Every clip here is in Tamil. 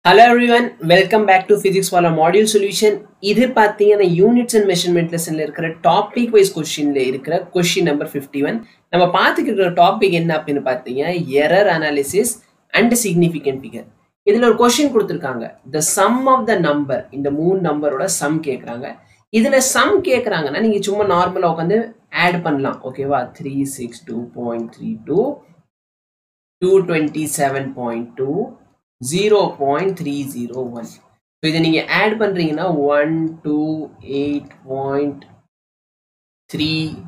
hello everyone welcome back to physics for module solution இது பார்த்தீங்கன்னா யூனிட்ஸ் அண்ட் மெஷர்மெண்ட் லெசனில் இருக்கிற டாபிக் வைஸ் கொஸ்டினில் இருக்கிற கொஸ்டின் நம்பர் ஃபிஃப்டி ஒன் நம்ம பார்த்துக்கிற டாபிக் என்ன அப்படின்னு பார்த்தீங்கன்னா error analysis and significant figure இதில் ஒரு கொஸ்டின் கொடுத்துருக்காங்க the sum of the number இந்த மூணு நம்பரோட சம் கேட்குறாங்க இதில் சம் கேட்குறாங்கன்னா நீங்கள் சும்மா நார்மலாக உட்காந்து ஆட் பண்ணலாம் ஓகேவா three six two point three two two twenty seven point two zero point three zero one so இதை நீங்கள் ஆட் பண்ணுறீங்கன்னா one two eight point three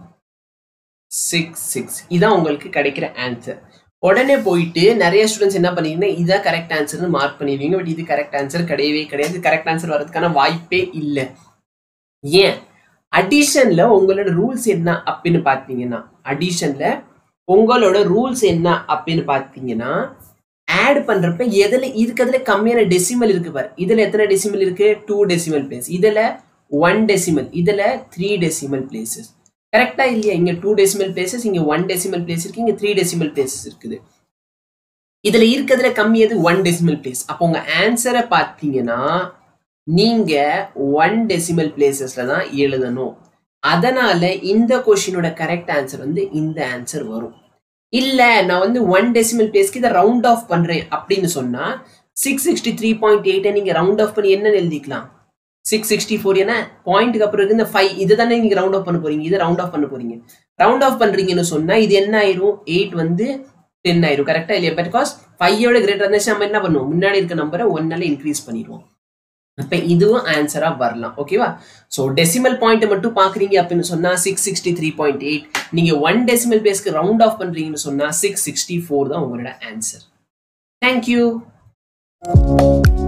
six six இதான் உங்களுக்கு கிடைக்கிற ஆன்சர் உடனே போயிட்டு நிறைய ஸ்டூடெண்ட்ஸ் என்ன பண்ணீங்கன்னா இதான் கரெக்ட் ஆன்சர்னு மார்க் பண்ணிடுவீங்க பட் இது கரெக்ட் ஆன்சர் கிடையவே கிடையாது கரெக்ட் ஆன்சர் வர்றதுக்கான வாய்ப்பே இல்லை ஏன் அடிஷனில் உங்களோட ரூல்ஸ் என்ன அப்படின்னு பார்த்தீங்கன்னா அடிஷனில் உங்களோட ரூல்ஸ் என்ன அப்படின்னு பார்த்தீங்கன்னா ஆட் பண்றப்ப எதுல இருக்கிறதுல கம்மியான டெசிமல் இருக்கு பாரு இதுல எத்தனை டெசிமல் இருக்கு டூ டெசிமல் பிளேஸ் இதுல ஒன் டெசிமல் இதுல த்ரீ டெசிமல் பிளேசஸ் கரெக்டா இல்லையா இங்க டூ டெசிமல் பிளேசஸ் இங்க ஒன் டெசிமல் பிளேஸ் இருக்கு இங்க த்ரீ டெசிமல் பிளேசஸ் இருக்குது இதுல இருக்கிறதுல கம்மி எது ஒன் டெசிமல் பிளேஸ் அப்போ உங்க ஆன்சரை பார்த்தீங்கன்னா நீங்க ஒன் டெசிமல் பிளேசஸ்ல தான் எழுதணும் அதனால இந்த கொஷினோட கரெக்ட் ஆன்சர் வந்து இந்த ஆன்சர் வரும் இல்ல நான் வந்து ஒன் டெசிமல் பிளேஸ்க்கு இதை ரவுண்ட் ஆஃப் பண்றேன் அப்படின்னு சொன்னா சிக்ஸ் சிக்ஸ்டி த்ரீ பாயிண்ட் எயிட்டை நீங்க ரவுண்ட் ஆஃப் பண்ணி என்ன எழுதிக்கலாம் சிக்ஸ் சிக்ஸ்டி ஃபோர் ஏன்னா பாயிண்ட்டுக்கு அப்புறம் இருக்கு இந்த ஃபைவ் இதை தானே நீங்க ரவுண்ட் ஆஃப் பண்ண போறீங்க இதை ரவுண்ட் ஆஃப் பண்ண போறீங்க ரவுண்ட் ஆஃப் பண்றீங்கன்னு சொன்னா இது என்ன ஆயிரும் எயிட் வந்து டென் ஆயிரும் கரெக்டா இல்லையா பிகாஸ் ஃபைவோட கிரேட்டர் இருந்துச்சு நம்ம என்ன பண்ணுவோம் முன்னாடி இருக்க நம்பரை ஒன்னால இன்க்ரீஸ் பண்ணிடுவோம் அப்ப இதுவும் ஆன்சரா வரலாம் ஓகேவா ஸோ டெசிமல் பாயிண்ட் மட்டும் பாக்குறீங்க அப்படின்னு சொன்னா six sixty three point eight நீங்க ஒன் டெசிமல் பேஸ்க்கு ரவுண்ட் ஆஃப் பண்றீங்கன்னு சொன்னா சிக்ஸ் சிக்ஸ்டி ஃபோர் தான் உங்களோட ஆன்சர் தேங்க்யூ